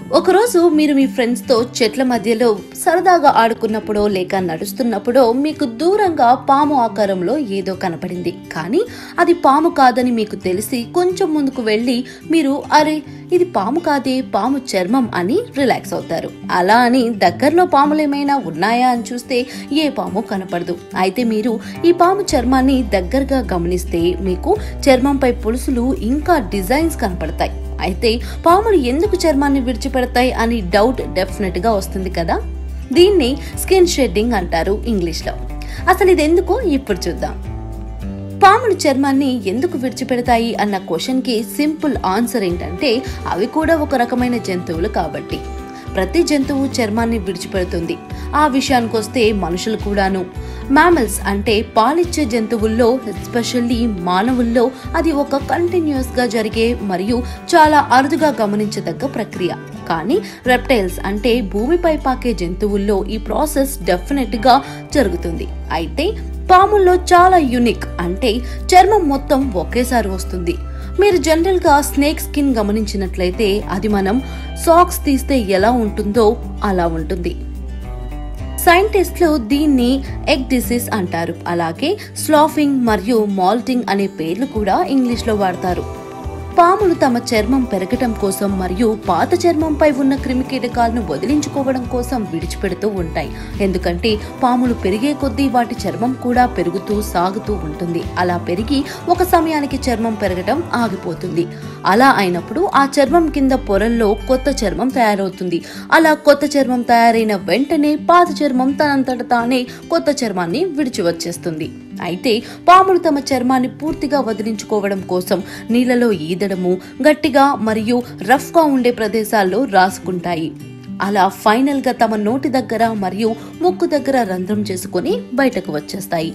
ఒకరోజు మీరు మీ ఫ్రెండ్స్తో చెట్ల మధ్యలో సరదాగా ఆడుకున్నప్పుడో లేక నడుస్తున్నప్పుడో మీకు దూరంగా పాము ఆకారంలో ఏదో కనపడింది కానీ అది పాము కాదని మీకు తెలిసి కొంచెం ముందుకు వెళ్ళి మీరు అరే ఇది పాము కాదే పాము చర్మం అని రిలాక్స్ అవుతారు అలా అని దగ్గరలో పాములు ఏమైనా ఉన్నాయా అని చూస్తే ఏ పాము కనపడదు అయితే మీరు ఈ పాము చర్మాన్ని దగ్గరగా గమనిస్తే మీకు చర్మంపై పులుసులు ఇంకా డిజైన్స్ కనపడతాయి అయితే పాములు ఎందుకు చర్మాన్ని విడిచిపెడతాయి అని డౌట్ డెఫినెట్ గా వస్తుంది కదా దీన్ని స్కిన్ షెడ్డింగ్ అంటారు ఇంగ్లీష్ లో అసలు ఇది ఎందుకో ఇప్పుడు చూద్దాం పాములు చర్మాన్ని ఎందుకు విడిచిపెడతాయి అన్న క్వశ్చన్ కి సింపుల్ ఆన్సర్ ఏంటంటే అవి కూడా ఒక రకమైన జంతువులు కాబట్టి ప్రతి జంతువు చర్మాన్ని విడిచిపెడుతుంది ఆ విషయానికి వస్తే మనుషులు కూడాను మ్యామల్స్ అంటే పాలిచ్చే జంతువుల్లో ఎస్పెషల్లీ మానవుల్లో అది ఒక కంటిన్యూస్ గా జరిగే మరియు చాలా అరుదుగా గమనించదగ్గ ప్రక్రియ కానీ రెప్టైల్స్ అంటే భూమిపై పాకే జంతువుల్లో ఈ ప్రాసెస్ డెఫినెట్ గా జరుగుతుంది అయితే పాముల్లో చాలా యునిక్ అంటే చర్మం మొత్తం ఒకేసారి వస్తుంది మీరు జనరల్ గా స్నేక్ స్కిన్ గమనించినట్లయితే అది మనం సాక్స్ తీస్తే ఎలా ఉంటుందో అలా ఉంటుంది సైంటిస్టులు దీన్ని ఎగ్ డిసీజ్ అంటారు అలాగే స్లాఫింగ్ మరియు మాల్టింగ్ అనే పేర్లు కూడా ఇంగ్లీష్ లో వాడతారు పాములు తమ చర్మం పెరగటం కోసం మరియు పాత చర్మంపై ఉన్న క్రిమికీటకాలను వదిలించుకోవడం కోసం విడిచిపెడుతూ ఉంటాయి ఎందుకంటే పాములు పెరిగే కొద్దీ వాటి చర్మం కూడా పెరుగుతూ సాగుతూ ఉంటుంది అలా పెరిగి ఒక సమయానికి చర్మం పెరగటం ఆగిపోతుంది అలా అయినప్పుడు ఆ చర్మం కింద పొరల్లో కొత్త చర్మం తయారవుతుంది అలా కొత్త చర్మం తయారైన వెంటనే పాత చర్మం తనంతట తానే కొత్త చర్మాన్ని విడిచి వచ్చేస్తుంది అయితే పాములు తమ చర్మాన్ని పూర్తిగా వదిలించుకోవడం కోసం నీళ్ళలో ఈదడము గట్టిగా మరియు రఫ్ గా ఉండే ప్రదేశాల్లో రాసుకుంటాయి అలా ఫైనల్ గా తమ నోటి దగ్గర మరియు ముక్కు దగ్గర రంధ్రం చేసుకుని బయటకు వచ్చేస్తాయి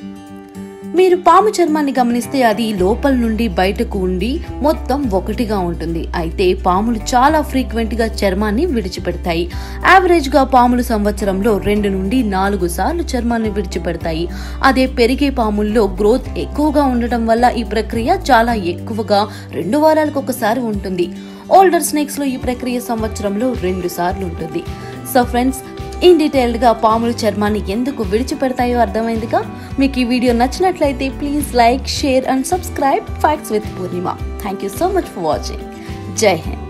మీరు పాము చర్మాన్ని గమనిస్తే అది లోపల నుండి బయటకు ఉండి మొత్తం ఒకటిగా ఉంటుంది అయితే పాములు చాలా ఫ్రీక్వెంట్ గా చర్మాన్ని విడిచిపెడతాయి యావరేజ్ గా పాములు సంవత్సరంలో రెండు నుండి నాలుగు సార్లు చర్మాన్ని విడిచిపెడతాయి అదే పెరిగే పాముల్లో గ్రోత్ ఎక్కువగా ఉండటం వల్ల ఈ ప్రక్రియ చాలా ఎక్కువగా రెండు వారాలకు ఒకసారి ఉంటుంది ఓల్డర్ స్నేక్స్ లో ఈ ప్రక్రియ సంవత్సరంలో రెండు సార్లు ఉంటుంది సో ఫ్రెండ్స్ ఇన్ డీటెయిల్డ్ గా పాములు చర్మాన్ని ఎందుకు విడిచిపెడతాయో అర్థమైందిగా మీకు ఈ వీడియో నచ్చినట్లయితే please like share and subscribe facts with Purnima thank you so much for watching Jai Hind